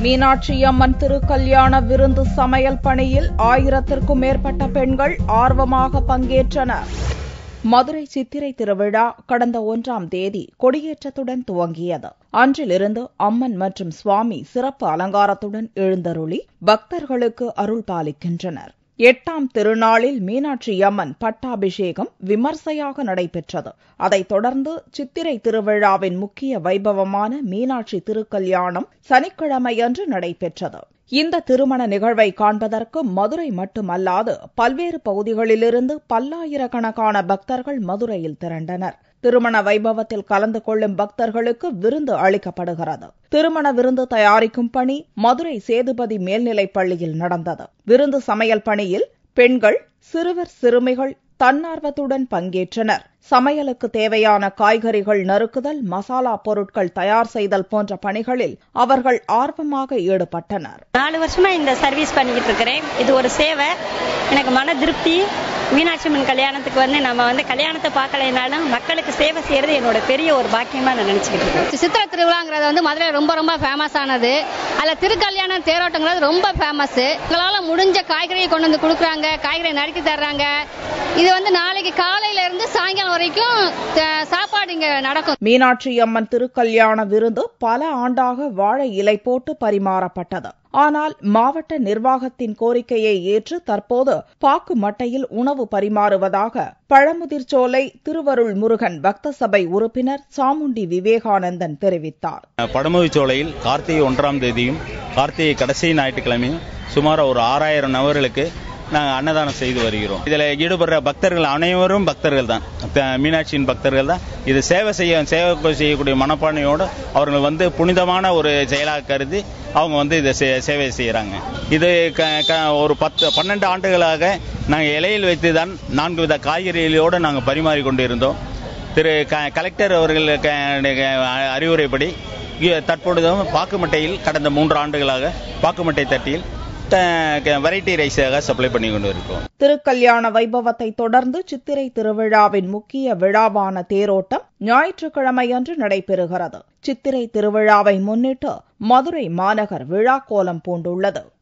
மீனாட்சி அம்மன் திருக்கல்யாண விருந்து சமையல் பணியில் ஆயிரத்திற்கும் மேற்பட்ட பெண்கள் ஆர்வமாக பங்கேற்றனர் மதுரை சித்திரை திருவிழா கடந்த ஒன்றாம் தேதி கொடியேற்றத்துடன் துவங்கியது அன்றிலிருந்து அம்மன் மற்றும் சுவாமி சிறப்பு அலங்காரத்துடன் எழுந்தருளி பக்தர்களுக்கு அருள் பாலிக்கின்றனர் எட்டாம் திருநாளில் மீனாட்சி அம்மன் பட்டாபிஷேகம் விமர்சையாக நடைபெற்றது அதைத் தொடர்ந்து சித்திரை திருவிழாவின் முக்கிய வைபவமான மீனாட்சி திருக்கல்யாணம் சனிக்கிழமையன்று நடைபெற்றது இந்த திருமண நிகழ்வை காண்பதற்கு மதுரை மட்டுமல்லாது பல்வேறு பகுதிகளிலிருந்து பல்லாயிரக்கணக்கான பக்தர்கள் மதுரையில் திரண்டனர் திருமண வைபவத்தில் கலந்து கொள்ளும் பக்தர்களுக்கு விருந்து அளிக்கப்படுகிறது திருமண விருந்து தயாரிக்கும் பணி மதுரை சேதுபதி மேல்நிலைப் பள்ளியில் நடந்தது விருந்து சமையல் பணியில் பெண்கள் சிறுவர் சிறுமிகள் தன்னார்வத்துடன் பங்கேற்றனர் சமையலுக்கு தேவையான காய்கறிகள் நறுக்குதல் மசாலா பொருட்கள் தயார் செய்தல் போன்ற பணிகளில் அவர்கள் ஆர்வமாக ஈடுபட்டனர் நாலு வருஷமா இந்த சர்வீஸ் பண்ணிக்கிட்டு இருக்கிறேன் இது ஒரு சேவை எனக்கு மன திருப்தி மீனாட்சி அம்மன் கல்யாணத்துக்கு வந்து நம்ம வந்து கல்யாணத்தை பார்க்கலைனாலும் மக்களுக்கு சேவை செய்யறது என்னோட பெரிய ஒரு பாக்கியமா நான் நினைச்சுக்கிட்டு இருக்கேன் சித்திரை திருவிழாங்கிறது வந்து மதுரை ரொம்ப ரொம்ப ஃபேமஸ் ஆனது அதில் திருக்கல்யாண தேரோட்டங்கிறது ரொம்ப ஃபேமஸ் எங்களால் முடிஞ்ச காய்கறியை கொண்டு வந்து கொடுக்குறாங்க காய்கறி நறுக்கி தர்றாங்க இது வந்து நாளைக்கு காலையில இருந்து சாயங்காலம் வரைக்கும் த- சாப்பாடு இங்க நடக்கும் மீனாட்சி அம்மன் திருக்கல்யாண விருந்து பல ஆண்டாக வாழை இலை போட்டு பரிமாறப்பட்டது ஆனால் மாவட்ட நிர்வாகத்தின் கோரிக்கையை ஏற்று தற்போது பாக்கு மட்டையில் உணவு பரிமாறுவதாக பழமுதிர்ச்சோலை திருவருள் முருகன் பக்த சபை உறுப்பினர் சாமுண்டி விவேகானந்தன் தெரிவித்தார் படமுதிச்சோலையில் கார்த்திகை ஒன்றாம் தேதியும் கார்த்திகை கடைசி ஞாயிற்றுக்கிழமையும் சுமார் ஒரு ஆறாயிரம் நபர்களுக்கு நாங்கள் அன்னதானம் செய்து வருகிறோம் இதில் ஈடுபடுற பக்தர்கள் அனைவரும் பக்தர்கள் தான் த- மீனாட்சியின் பக்தர்கள் தான் இது சேவை செய்ய சேவை செய்யக்கூடிய மனப்பான்மையோடு அவர்கள் வந்து புனிதமான ஒரு செயலாக கருதி அவங்க வந்து இதை சே- சேவை செய்கிறாங்க இது க க ஒரு பத்து பன்னெண்டு ஆண்டுகளாக நாங்கள் இலையில் வைத்து தான் நான்கு வித காய்கறிகளோடு நாங்கள் பரிமாறி கொண்டிருந்தோம் திரு க கலெக்டர் அவர்கள் க- க- அறிவுரைப்படி இ- தற்பொழுதும் பாக்குமட்டையில் கடந்த மூன்று ஆண்டுகளாக பாக்குமட்டை தட்டியில் வெரைட்டி ரைஸாக சப்ளை பண்ணி கொண்டு இருக்கோம் திருக்கல்யாண வைபவத்தை தொடர்ந்து சித்திரை திருவிழாவின் முக்கிய விழாவான தேரோட்டம் ஞாயிற்றுக்கிழமையன்று நடைபெறுகிறது சித்திரை திருவிழாவை முன்னிட்டு மதுரை மாநகர் விழா கோலம் பூண்டுள்ளது